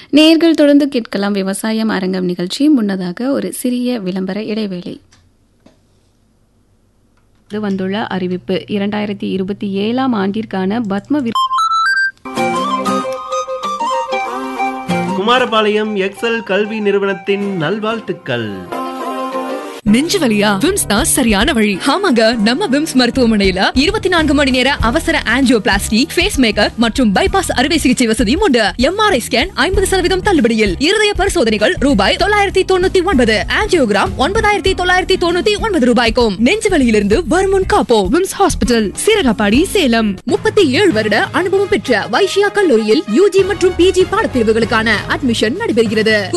நேர்கள் தொடர்ந்து கேட்கலாம் விவசாயம் அரங்கம் நிகழ்ச்சி முன்னதாக ஒரு சிறிய விளம்பர இடைவேளை இது வந்துள்ள அறிவிப்பு இரண்டாயிரத்தி இருபத்தி ஏழாம் ஆண்டிற்கான பத்ம விருது குமாரபாளையம் எக்ஸல் கல்வி நிறுவனத்தின் நல்வாழ்த்துக்கள் நெஞ்சு வலியா விம்ஸ் தான் சரியான வழி ஆமாங்க நம்ம விம்ஸ் மருத்துவமனையில இருபத்தி நான்கு மணி நேர அவசர ஆஞ்சியோபிளாஸ்டி ஃபேஸ் மேக்கர் மற்றும் பைபாஸ் அறுவை சிகிச்சை வசதியும் உண்டு எம்ஆர்ஐ ஸ்கேன் ஐம்பது சதவீதம் தள்ளுபடியில் இருதய பரிசோதனைகள் ரூபாய் தொள்ளாயிரத்தி தொண்ணூத்தி ஒன்பது ஆஞ்சியோகிராம் ஒன்பதாயிரத்தி தொள்ளாயிரத்தி தொண்ணூத்தி ஒன்பது ரூபாய்க்கும் நெஞ்சு வலியிலிருந்து வருமுன் காப்போம் விம்ஸ் ஹாஸ்பிட்டல் சீரகப்பாடி சேலம் முப்பத்தி ஏழு வருட அனுபவம் பெற்ற வைஷ்யா கல்லூரியில் யூஜி மற்றும் பிஜி பாடப்பிரிவுகளுக்கான அட்மிஷன் நடைபெறுகிறது